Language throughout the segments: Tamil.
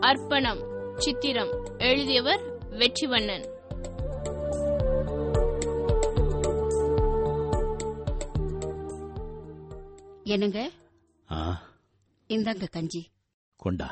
அர்ப்பணம் சித்திரம் எழுதியவர் வெற்றிவண்ணன் என்னங்க ஆ இந்தாங்க கஞ்சி கொண்டா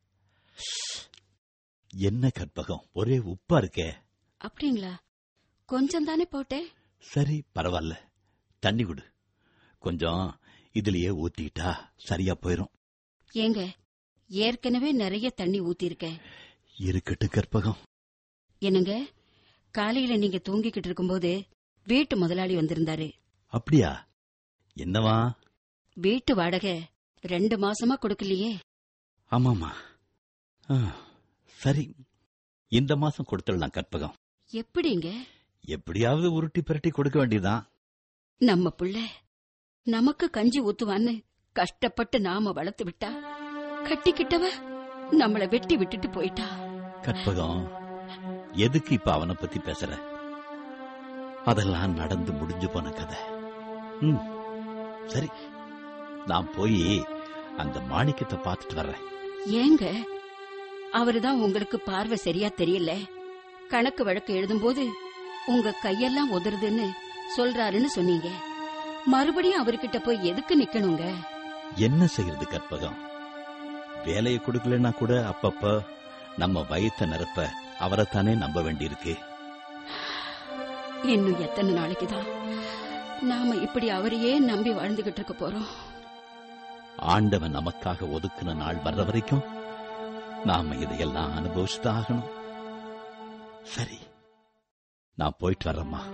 என்ன கற்பகம் ஒரே உப்பா இருக்கே அப்படிங்களா கொஞ்சம் தானே போட்டேன் சரி பரவாயில்ல தண்ணி குடு கொஞ்சம் இதுலயே ஊத்திட்டா சரியா போயிரும் ஏங்க ஏற்கனவே நிறைய தண்ணி ஊத்திருக்கேன் இருக்கட்டு கற்பகம் என்னங்க காலையில நீங்க தூங்கிக்கிட்டு இருக்கும்போது வீட்டு முதலாளி வந்திருந்தாரு அப்படியா என்னவா வீட்டு வாடகை ரெண்டு மாசமா கொடுக்கலையே ஆமாமா ஆ, சரி இந்த மாசம் கொடுத்துடலாம் கற்பகம் எப்படிங்க எப்படியாவது உருட்டி பிரட்டி கொடுக்க வேண்டியதுதான் நம்ம புள்ள நமக்கு கஞ்சி ஊத்துவான்னு கஷ்டப்பட்டு நாம வளர்த்து விட்டா கட்டிக்கிட்டவ நம்மள வெட்டி விட்டுட்டு போயிட்டா கற்பகம் எதுக்கு இப்ப அவனை பத்தி பேசுற அதெல்லாம் நடந்து முடிஞ்சு போன கதை ம் சரி நான் போய் அந்த மாணிக்கத்தை பார்த்துட்டு வர்றேன் ஏங்க அவருதான் உங்களுக்கு பார்வை சரியா தெரியல கணக்கு வழக்கு எழுதும்போது உங்க கையெல்லாம் உதறுதுன்னு சொல்றாருன்னு சொன்னீங்க மறுபடியும் அவர்கிட்ட போய் எதுக்கு நிக்கணுங்க என்ன செய்யறது கற்பகம் வேலையை கொடுக்கலன்னா கூட அப்பப்ப நம்ம வயித்த நிரப்ப அவரைத்தானே நம்ப வேண்டியிருக்கு இன்னும் எத்தனை நாளைக்குதான் நாம இப்படி அவரையே நம்பி வாழ்ந்துகிட்டு இருக்க போறோம் ஆண்டவன் நமக்காக ஒதுக்குன நாள் வர்ற வரைக்கும் நாம இதையெல்லாம் அனுபவிச்சுதான் ஆகணும் சரி நான் போயிட்டு வரேம்மா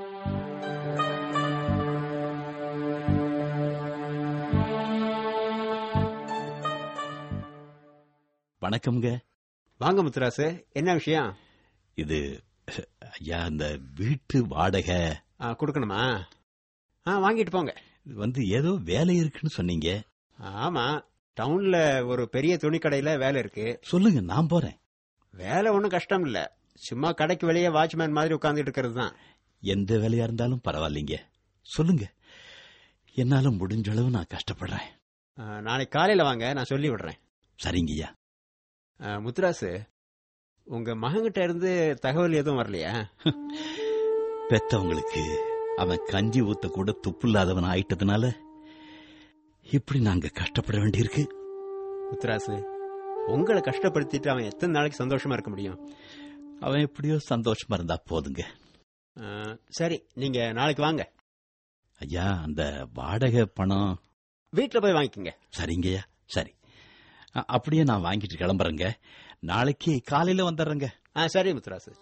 வணக்கம்ங்க வாங்க முத்துராசு என்ன விஷயம் இது ஐயா இந்த வீட்டு வாடகை ஆ, கொடுக்கணுமா ஆ வாங்கிட்டு போங்க இது வந்து ஏதோ வேலை இருக்குன்னு சொன்னீங்க ஆமா டவுன்ல ஒரு பெரிய துணிக்கடையில வேலை இருக்கு சொல்லுங்க நான் போறேன் வேலை ஒன்றும் கஷ்டம் இல்ல சும்மா கடைக்கு வெளியே வாட்ச்மேன் மாதிரி உட்கார்ந்துட்டு இருக்கிறது தான் எந்த வேலையா இருந்தாலும் பரவாயில்லைங்க சொல்லுங்க என்னால முடிஞ்ச அளவு நான் கஷ்டப்படுறேன் ஆ, நாளைக்கு காலையில வாங்க நான் சொல்லி விடுறேன் சரிங்கய்யா ஆ, முத்துராசு உங்க மகன்கிட்ட இருந்து தகவல் எதுவும் வரலையா பெத்தவங்களுக்கு அவன் கஞ்சி ஊத்த கூட துப்பு இல்லாதவன் ஆயிட்டதுனால இப்படி நாங்க கஷ்டப்பட வேண்டியிருக்கு முத்துராசு உங்களை கஷ்டப்படுத்திட்டு அவன் எத்தனை நாளைக்கு சந்தோஷமா இருக்க முடியும் அவன் எப்படியோ சந்தோஷமா இருந்தா போதுங்க ஆ, சரி நீங்க நாளைக்கு வாங்க ஐயா அந்த வாடகை பணம் வீட்டுல போய் வாங்கிக்கோங்க சரிங்கய்யா சரி அ- அப்படியே நான் வாங்கிட்டு கிளம்புறேங்க நாளைக்கு காலையில வந்துடுறேங்க ஆ சரி முத்துராசு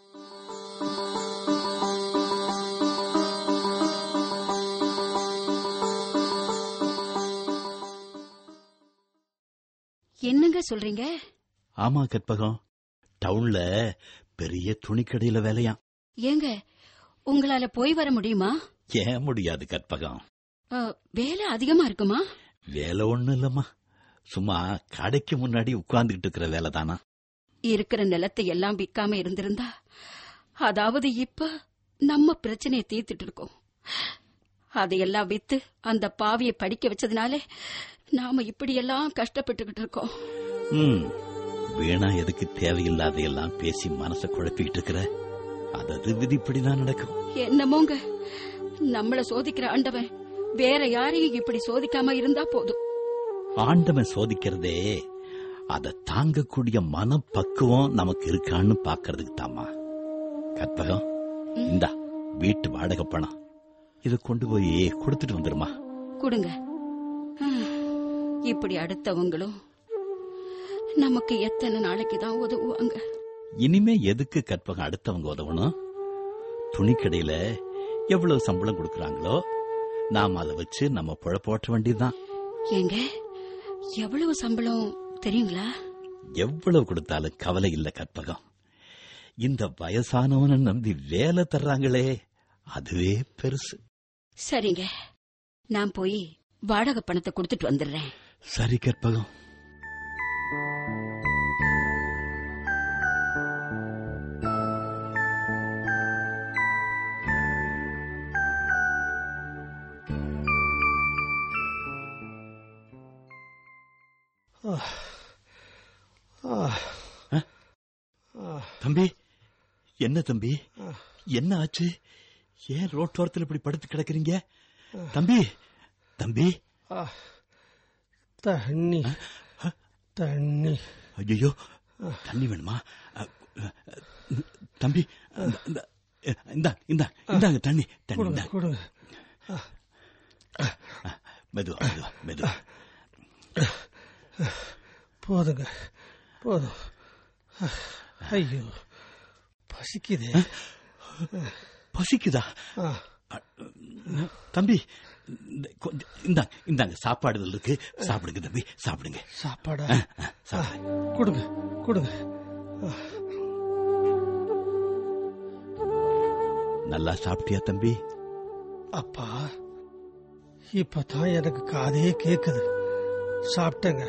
என்னங்க சொல்றீங்க ஆமா கற்பகம் டவுன்ல பெரிய துணிக்கடையில வேலையாம் ஏங்க உங்களால போய் வர முடியுமா ஏன் முடியாது கற்பகம் ஆ, வேலை அதிகமா இருக்குமா வேலை ஒண்ணும் இல்லம்மா சும்மா கடைக்கு முன்னாடி உட்கார்ந்துகிட்டு இருக்கிற வேலை தானா இருக்கிற நிலத்தை எல்லாம் விக்காம இருந்திருந்தா அதாவது இப்ப நம்ம பிரச்சனையை தீர்த்துட்டு இருக்கோம் அதையெல்லாம் வித்து அந்த பாவியை படிக்க வச்சதுனால நாம இப்படியெல்லாம் கஷ்டப்பட்டுக்கிட்டு இருக்கோம் ம் வீணா எதுக்கு தேவையில்லாதையெல்லாம் பேசி மனசை குழப்பிக்கிட்டு இருக்கிற அதது விதிப்படிதான் நடக்கும் என்னமோங்க நம்மள சோதிக்கிற ஆண்டவன் வேற யாரையும் இப்படி சோதிக்காம இருந்தா போதும் ஆண்டவன் சோதிக்கிறதே அதை தாங்கக்கூடிய மனப்பக்குவம் நமக்கு இருக்கான்னு பாக்குறதுக்கு தாமா கற்பகம் இந்தா வீட்டு வாடகை பணம் இதை கொண்டு போய் கொடுத்துட்டு வந்துருமா கொடுங்க ஹம், இப்படி அடுத்தவங்களும் நமக்கு எத்தனை நாளைக்கு தான் உதவுவாங்க இனிமே எதுக்கு கற்பகம் அடுத்தவங்க உதவணும் துணிக்கடையில எவ்வளவு சம்பளம் கொடுக்கறாங்களோ நாம் அதை வச்சு நம்ம பொழப்ப ஓட்ட வேண்டியதுதான் ஏங்க எவ்வளவு சம்பளம் தெரியுங்களா எவ்வளவு கொடுத்தாலும் கவலை இல்ல கற்பகம் இந்த வயசானவனை நம்பி வேலை தர்றாங்களே அதுவே பெருசு சரிங்க நான் போய் வாடகை பணத்தை கொடுத்துட்டு வந்துடுறேன் சரி கற்பகம் தம்பி என்ன தம்பி என்ன ஆச்சு ஏன் ரோட்டோரத்தில் இப்படி படுத்து கிடக்குறீங்க தம்பி தம்பி ஆ, தண்ணி தண்ணி ஐயோ தண்ணி வேணுமா அ, அ, தம்பி இந்த- இந்த இந்த இந்தாங்க தண்ணி தண்ணி கொடுங்க இந்தா. கொடுங்க மெதுவா மெதுவா மெதுவா போதுங்க போதும் ஐயோ பசிக்குதே பசிக்குதா ஆ, தம்பி இந்த கொஞ்சம் இந்தாங்க இந்தாங்க சாப்பாடு இதுல இருக்கு சாப்பிடுங்க தம்பி சாப்பிடுங்க சாப்பாடா ஆ, சாப்பிடுங்க கொடுங்க கொடுங்க நல்லா சாப்பிட்டியா தம்பி அப்பா இப்பதான் எனக்கு காதே கேக்குது சாப்பிட்டேங்க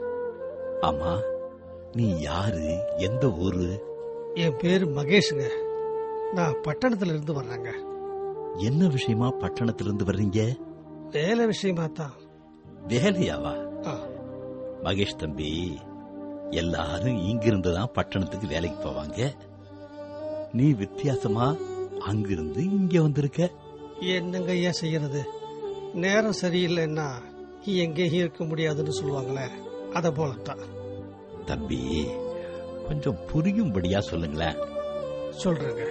ஆமா நீ யாரு எந்த ஊரு என் பேரு மகேஷுங்க நான் பட்டணத்துல இருந்து வர்றேங்க என்ன விஷயமா பட்டணத்துல இருந்து வர்றீங்க வேலை விஷயமா தான் வேலையாவா ஆ, மகேஷ் தம்பி எல்லாரும் இங்கிருந்து தான் பட்டணத்துக்கு வேலைக்கு போவாங்க நீ வித்தியாசமா அங்கிருந்து இங்க வந்திருக்க என்னங்க ஏன் செய்யறது நேரம் சரியில்லைன்னா எங்கேயும் இருக்க முடியாதுன்னு சொல்லுவாங்களே அத போலத்தான் தம்பி கொஞ்சம் புரியும்படியா சொல்லுங்களேன் சொல்றேங்க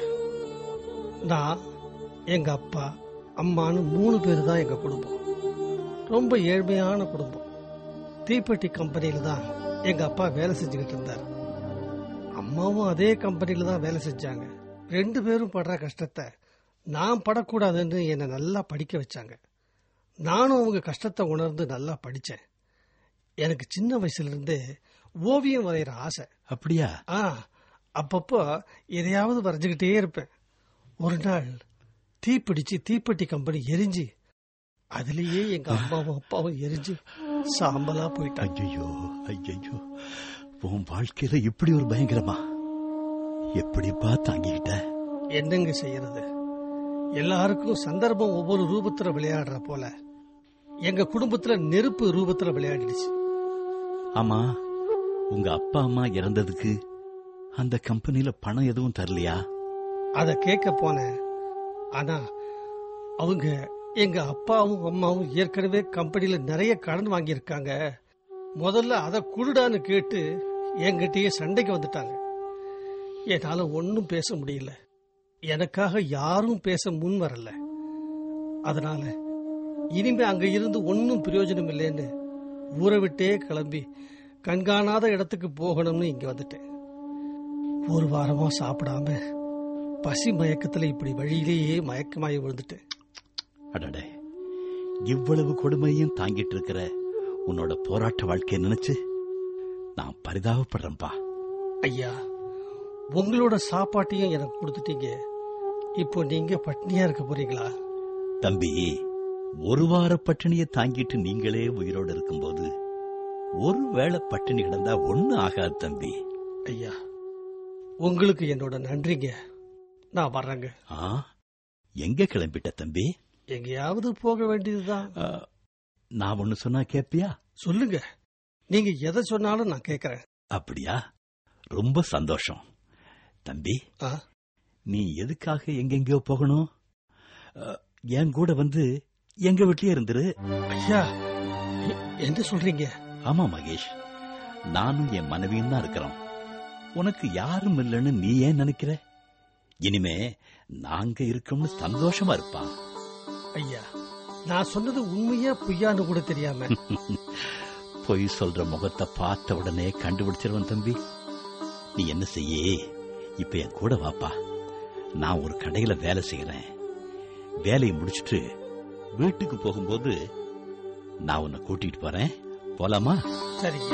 நான் எங்க அப்பா அம்மான்னு மூணு பேர் தான் எங்க குடும்பம் ரொம்ப ஏழ்மையான குடும்பம் தீப்பெட்டி கம்பெனியில தான் எங்க அப்பா வேலை செஞ்சுக்கிட்டு இருந்தார் அம்மாவும் அதே கம்பெனியில தான் வேலை செஞ்சாங்க ரெண்டு பேரும் படுற கஷ்டத்தை நான் படக்கூடாதுன்னு என்னை நல்லா படிக்க வச்சாங்க நானும் அவங்க கஷ்டத்தை உணர்ந்து நல்லா படிச்சேன் எனக்கு சின்ன வயசுல இருந்தே ஓவியம் வரைகிற ஆசை அப்படியா ஆ அப்பப்போ எதையாவது வரைஞ்சுக்கிட்டே இருப்பேன் ஒரு நாள் தீப்பிடிச்சு தீப்பெட்டி கம்பெனி எரிஞ்சு அதுலயே எங்க அம்மாவும் அப்பாவும் எரிஞ்சு சாம்பலா போயிட்டாங்க ஐயோ ஐயோ உன் வாழ்க்கையில இப்படி ஒரு பயங்கரமா எப்படிப்பா தாங்கிக்கிட்ட என்னங்க செய்யறது எல்லாருக்கும் சந்தர்ப்பம் ஒவ்வொரு ரூபத்துல விளையாடுற போல எங்க குடும்பத்துல நெருப்பு ரூபத்துல விளையாடிடுச்சு ஆமா உங்க அப்பா அம்மா இறந்ததுக்கு அந்த கம்பெனில பணம் எதுவும் தரலையா அத கேட்க போனேன் ஆனா அவங்க எங்க அப்பாவும் அம்மாவும் ஏற்கனவே கம்பெனில நிறைய கடன் வாங்கியிருக்காங்க முதல்ல அத குடுடான்னு கேட்டு என்கிட்டயே சண்டைக்கு வந்துட்டாங்க என்னால ஒன்னும் பேச முடியல எனக்காக யாரும் பேச முன் வரல அதனால இனிமே அங்க இருந்து ஒன்னும் பிரயோஜனம் இல்லைன்னு ஊரை விட்டே கிளம்பி கண்காணாத இடத்துக்கு போகணும்னு இங்க வந்துட்டேன் ஒரு வாரமா சாப்பிடாம பசி மயக்கத்துல இப்படி வழியிலேயே மயக்கமாயி விழுந்துட்டேன் அடடே இவ்வளவு கொடுமையும் தாங்கிட்டு இருக்கிற உன்னோட போராட்ட வாழ்க்கையை நினைச்சு நான் பரிதாபப்படுறேன்பா ஐயா உங்களோட சாப்பாட்டையும் எனக்கு கொடுத்துட்டீங்க இப்போ நீங்க பட்னியா இருக்க போறீங்களா தம்பி ஒரு வார பட்டினியை தாங்கிட்டு நீங்களே உயிரோடு இருக்கும்போது ஒரு வேளை பட்டினி கிடந்தா ஒண்ணு ஆகாது தம்பி ஐயா உங்களுக்கு என்னோட நன்றிங்க நான் வர்றேங்க ஆ எங்க கிளம்பிட்ட தம்பி எங்கேயாவது போக வேண்டியதுதான் ஆ, நான் ஒண்ணு சொன்னா கேப்பியா சொல்லுங்க நீங்க எதை சொன்னாலும் நான் கேக்குறேன் அப்படியா ரொம்ப சந்தோஷம் தம்பி ஆ, நீ எதுக்காக எங்கெங்கயோ போகணும் ஆ, என் கூட வந்து எங்க வீட்லயே இருந்துரு ஐயா எ- என்ன சொல்றீங்க ஆமா மகேஷ் நானும் என் மனைவியும் தான் இருக்கிறோம் உனக்கு யாரும் இல்லைன்னு நீ ஏன் நினைக்கிற இனிமே நாங்க இருக்கோம்னு சந்தோஷமா இருப்பான் ஐயா நான் சொன்னது உண்மையா பொய்யான்னு கூட தெரியாம பொய் சொல்ற முகத்தை பார்த்த உடனே கண்டுபிடிச்சிருவன் தம்பி நீ என்ன செய்ய இப்ப என் கூட வாப்பா நான் ஒரு கடையில வேலை செய்யறேன் வேலையை முடிச்சிட்டு வீட்டுக்கு போகும்போது நான் உன்னை கூட்டிட்டு போறேன் போலாமா சரிங்க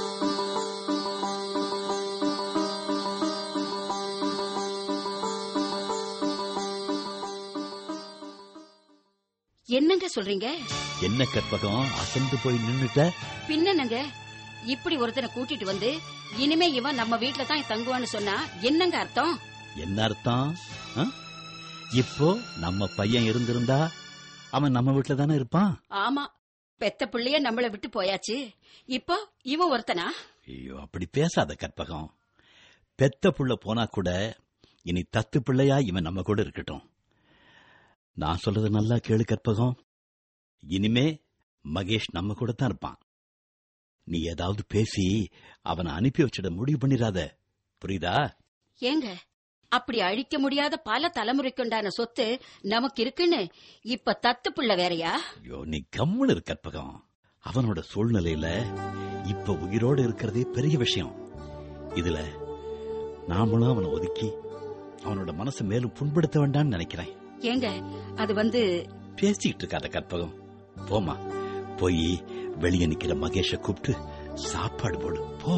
என்னங்க சொல்றீங்க என்ன கற்பகம் அசந்து போய் நின்னுட்ட பின்னங்க இப்படி ஒருத்தனை கூட்டிட்டு வந்து இனிமே இவன் நம்ம வீட்ல தான் தங்குவான்னு சொன்னா என்னங்க அர்த்தம் என்ன அர்த்தம் ஆ? இப்போ நம்ம பையன் இருந்திருந்தா அவன் நம்ம வீட்டுல தானே இருப்பான் ஆமா பெத்த பிள்ளைய நம்மள விட்டு போயாச்சு இப்போ இவன் ஒருத்தனா ஐயோ அப்படி பேசாத கற்பகம் பெத்த புள்ள போனா கூட இனி தத்து பிள்ளையா இவன் நம்ம கூட இருக்கட்டும் நான் சொல்றது நல்லா கேளு கற்பகம் இனிமே மகேஷ் நம்ம கூட தான் இருப்பான் நீ ஏதாவது பேசி அவனை அனுப்பி வச்சிட முடிவு பண்ணிராத புரியுதா ஏங்க அப்படி அழிக்க முடியாத பல தலைமுறைக்குண்டான சொத்து நமக்கு இருக்குன்னு இப்ப தத்து புள்ள வேறயா ஐயோ நீ கம்முன்னு இரு கற்பகம் அவனோட சூழ்நிலையில இப்ப உயிரோடு இருக்கிறதே பெரிய விஷயம் இதுல நாமளும் அவனை ஒதுக்கி அவனோட மனசை மேலும் புண்படுத்த வேண்டாம்னு நினைக்கிறேன் ஏங்க அது வந்து பேசிக்கிட்டு இருக்காத கற்பகம் போமா போய் வெளியே நிக்கிற மகேஷ கூப்பிட்டு சாப்பாடு போடு போ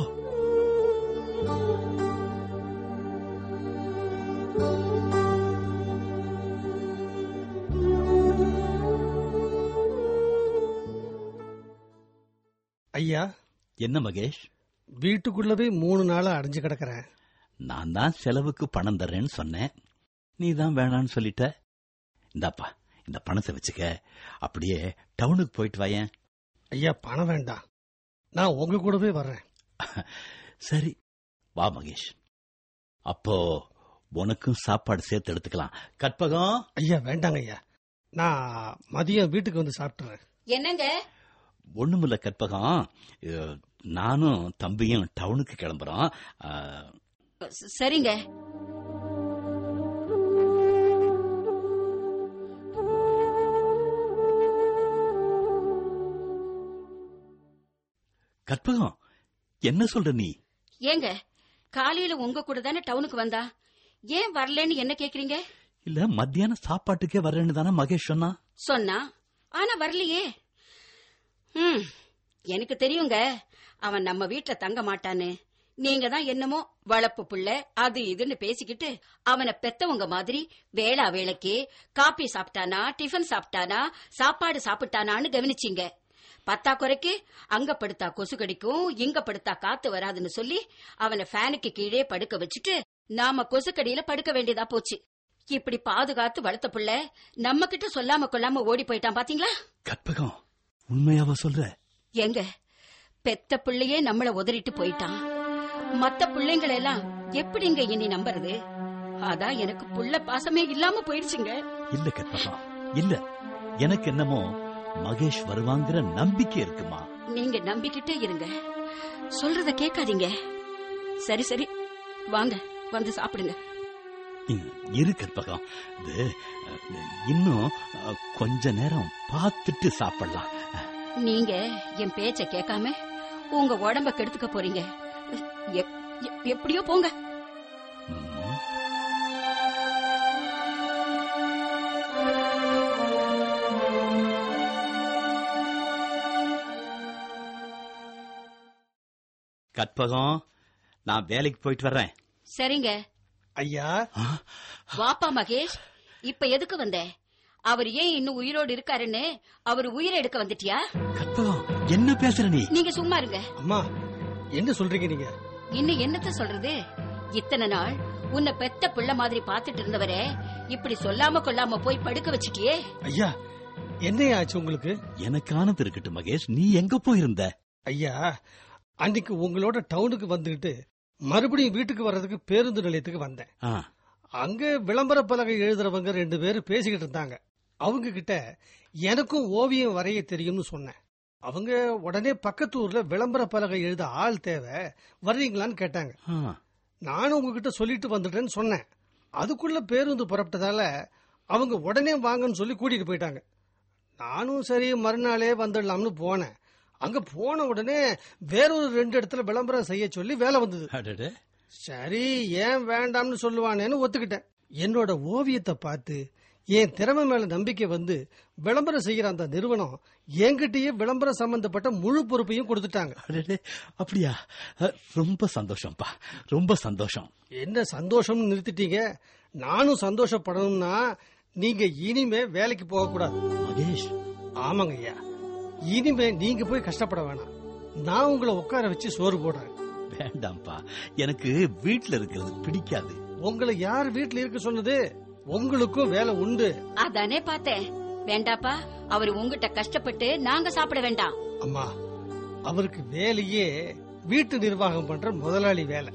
ஐயா என்ன மகேஷ் வீட்டுக்குள்ளவே மூணு நாளா அடைஞ்சு கிடக்குறேன் நான் தான் செலவுக்கு பணம் தர்றேன்னு சொன்னேன் நீ தான் வேணான்னு சொல்லிட்ட இந்தாப்பா இந்த பணத்தை வச்சுக்க அப்படியே டவுனுக்கு போயிட்டு வாயேன் ஐயா பணம் வேண்டாம் நான் உங்க கூடவே வர்றேன் சரி வா மகேஷ் அப்போ உனக்கும் சாப்பாடு சேர்த்து எடுத்துக்கலாம் கற்பகம் ஐயா வேண்டாங்க ஐயா நான் மதியம் வீட்டுக்கு வந்து சாப்பிட்டுறேன் என்னங்க ஒண்ணுமில்ல கற்பகம் அஹ், நானும் தம்பியும் டவுனுக்கு கிளம்புறோம் அஹ், ச- சரிங்க கற்பகம் என்ன சொல்ற நீ ஏங்க காலையில உங்க கூட தானே டவுனுக்கு வந்தா ஏன் வரலன்னு என்ன கேக்குறீங்க இல்ல மத்தியானம் சாப்பாட்டுக்கே வர்றேன்னு தானே மகேஷ் சொன்னா சொன்னா ஆனா வரலையே ம் எனக்கு தெரியுங்க அவன் நம்ம வீட்ல தங்க மாட்டான்னு நீங்க தான் என்னமோ வளப்பு புள்ள அது இதுன்னு பேசிக்கிட்டு அவனை பெத்தவங்க மாதிரி வேளா வேளைக்கு காபி சாப்பிட்டானா டிஃபன் சாப்பிட்டானா சாப்பாடு சாப்பிட்டானான்னு கவனிச்சீங்க பத்தா குறைக்கு அங்க படுத்தா கொசு கடிக்கும் இங்க படுத்தா காத்து வராதுன்னு சொல்லி அவனை ஃபேனுக்கு கீழே படுக்க வச்சுட்டு நாம கொசுக்கடியில படுக்க வேண்டியதா போச்சு இப்படி பாதுகாத்து வளர்த்த புள்ள நம்ம கிட்ட சொல்லாம கொள்ளாம ஓடி போயிட்டான் பாத்தீங்களா கற்பகம் உண்மையாவா சொல்ற எங்க பெத்த பிள்ளையே நம்மள உதறிட்டு போயிட்டான் மத்த பிள்ளைங்களை எல்லாம் எப்படிங்க இனி நம்புறது அதான் எனக்கு புள்ள பாசமே இல்லாம போயிடுச்சுங்க இல்ல கற்பகம் இல்ல எனக்கு என்னமோ மகேஷ் வருவாங்கிற நம்பிக்கை இருக்குமா நீங்க நம்பிக்கிட்டே இருங்க சொல்றத கேட்காதீங்க சரி சரி வாங்க வந்து சாப்பிடுங்க இ- இரு கற்பகம் இது அஹ், இன்னும் அஹ், கொஞ்ச நேரம் பார்த்துட்டு சாப்பிடலாம் நீங்க என் பேச்ச கேட்காம உங்க உடம்ப கெடுத்துக்க போறீங்க எப்- எப்- எப்படியோ போங்க ம். கற்பகம் நான் வேலைக்கு போயிட்டு வர்றேன் சரிங்க ஐயா ஆ, வாப்பா மகேஷ் இப்ப எதுக்கு வந்த அவர் ஏன் இன்னும் உயிரோடு இருக்காருன்னு அவர் உயிரை எடுக்க வந்துட்டியா கற்பகம் என்ன பேசுற நீ நீங்க சும்மா இருங்க அம்மா என்ன சொல்றீங்க நீங்க இன்னும் என்னத்த சொல்றது இத்தனை நாள் உன்னை பெத்த பிள்ளை மாதிரி பாத்துட்டு இருந்தவரே இப்படி சொல்லாம கொள்ளாம போய் படுக்க வச்சிட்டியே ஐயா என்னையா ஆச்சு உங்களுக்கு எனக்கானது இருக்கட்டும் மகேஷ் நீ எங்க போயிருந்த ஐயா அன்னைக்கு உங்களோட டவுனுக்கு வந்துகிட்டு மறுபடியும் வீட்டுக்கு வர்றதுக்கு பேருந்து நிலையத்துக்கு வந்தேன் ஆ, அங்க விளம்பர பலகை எழுதுறவங்க ரெண்டு பேரும் பேசிக்கிட்டு இருந்தாங்க அவங்க கிட்ட எனக்கும் ஓவியம் வரைய தெரியும்னு சொன்னேன் அவங்க உடனே பக்கத்து ஊர்ல விளம்பர பலகை எழுத ஆள் தேவை வர்றீங்களான்னு கேட்டாங்க ஆ. நானும் உங்ககிட்ட சொல்லிட்டு வந்துட்டேன்னு சொன்னேன் அதுக்குள்ள பேருந்து புறப்பட்டதால அவங்க உடனே வாங்கன்னு சொல்லி கூட்டிட்டு போயிட்டாங்க நானும் சரி மறுநாளே வந்துடலாம்னு போனேன் அங்க போன உடனே வேறொரு ரெண்டு இடத்துல விளம்பரம் செய்ய சொல்லி வேலை வந்தது அடடே. சரி ஏன் வேண்டாம்னு சொல்லுவானேன்னு ஒத்துக்கிட்டேன் என்னோட ஓவியத்தை பார்த்து என் திறமை மேல நம்பிக்கை வந்து விளம்பரம் செய்யற அந்த நிறுவனம் என்கிட்டயே விளம்பரம் சம்பந்தப்பட்ட முழு பொறுப்பையும் கொடுத்துட்டாங்க அடடே, அப்படியா அ, ரொம்ப சந்தோஷம்ப்பா ரொம்ப சந்தோஷம் என்ன சந்தோஷம்னு நிறுத்திட்டீங்க நானும் சந்தோஷப்படணும்னா நீங்க இனிமே வேலைக்கு போக கூடாது மகேஷ் ஆமாங்க ஐயா இனிமே நீங்க போய் கஷ்டப்பட வேணாம் நான் உங்களை உட்கார வச்சு சோறு போடுறேன் வேண்டாம்ப்பா எனக்கு வீட்ல இருக்கிறது பிடிக்காது உங்களை யார் வீட்டுல இருக்க சொன்னது உங்களுக்கும் வேலை உண்டு அதானே பார்த்தேன் வேண்டாப்பா அவர் உங்ககிட்ட கஷ்டப்பட்டு நாங்க சாப்பிட வேண்டாம் அம்மா அவருக்கு வேலையே வீட்டு நிர்வாகம் பண்ற முதலாளி வேலை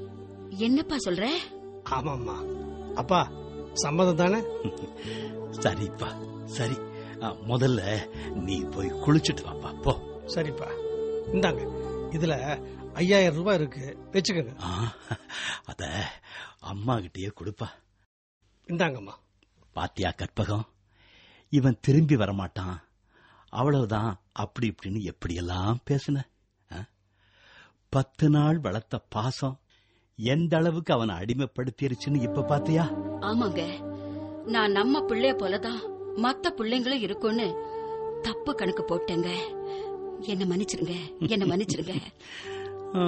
என்னப்பா சொல்ற ஆமாம்மா அப்பா சம்மதம் தானே சரிப்பா சரி ஆ, முதல்ல நீ போய் குளிச்சுட்டு வாப்பா போ சரிப்பா இந்தாங்க இதுல ஐயாயிரம் ரூபாய் இருக்கு வச்சுக்கோங்க ஆ, அத அம்மா கிட்டயே கொடுப்பா இந்தாங்கம்மா பாத்தியா கற்பகம் இவன் திரும்பி வரமாட்டான் அவ்வளவுதான் அப்படி இப்படின்னு எப்படியெல்லாம் பேசுன ஆ? பத்து நாள் வளர்த்த பாசம் எந்த அளவுக்கு அவனை அடிமைப்படுத்திருச்சுன்னு இப்ப பாத்தியா ஆமாங்க நான் நம்ம பிள்ளைய போலதான் மத்த பிள்ளைங்களும் இருக்கும்னு தப்பு கணக்கு போட்டேங்க என்ன மன்னிச்சிருங்க என்ன மன்னிச்சிருங்க ஆ.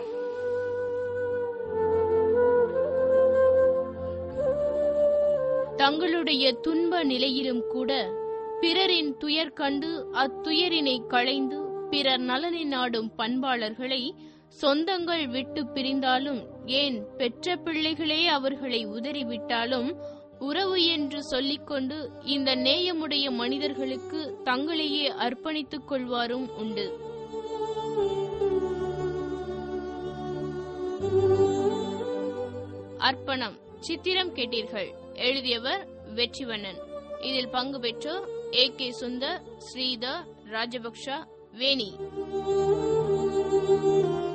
தங்களுடைய துன்ப நிலையிலும் கூட பிறரின் துயர் கண்டு அத்துயரினை களைந்து பிறர் நலனை நாடும் பண்பாளர்களை சொந்தங்கள் விட்டு பிரிந்தாலும் ஏன் பெற்ற பிள்ளைகளே அவர்களை உதறிவிட்டாலும் உறவு என்று சொல்லிக்கொண்டு இந்த நேயமுடைய மனிதர்களுக்கு தங்களையே அர்ப்பணித்துக் கொள்வாரும் உண்டு அர்ப்பணம் சித்திரம் கேட்டீர்கள் எழுதியவர் வெற்றிவண்ணன் இதில் பங்கு பெற்றோர் A K Sundar Sridhar Rajapaksa Veni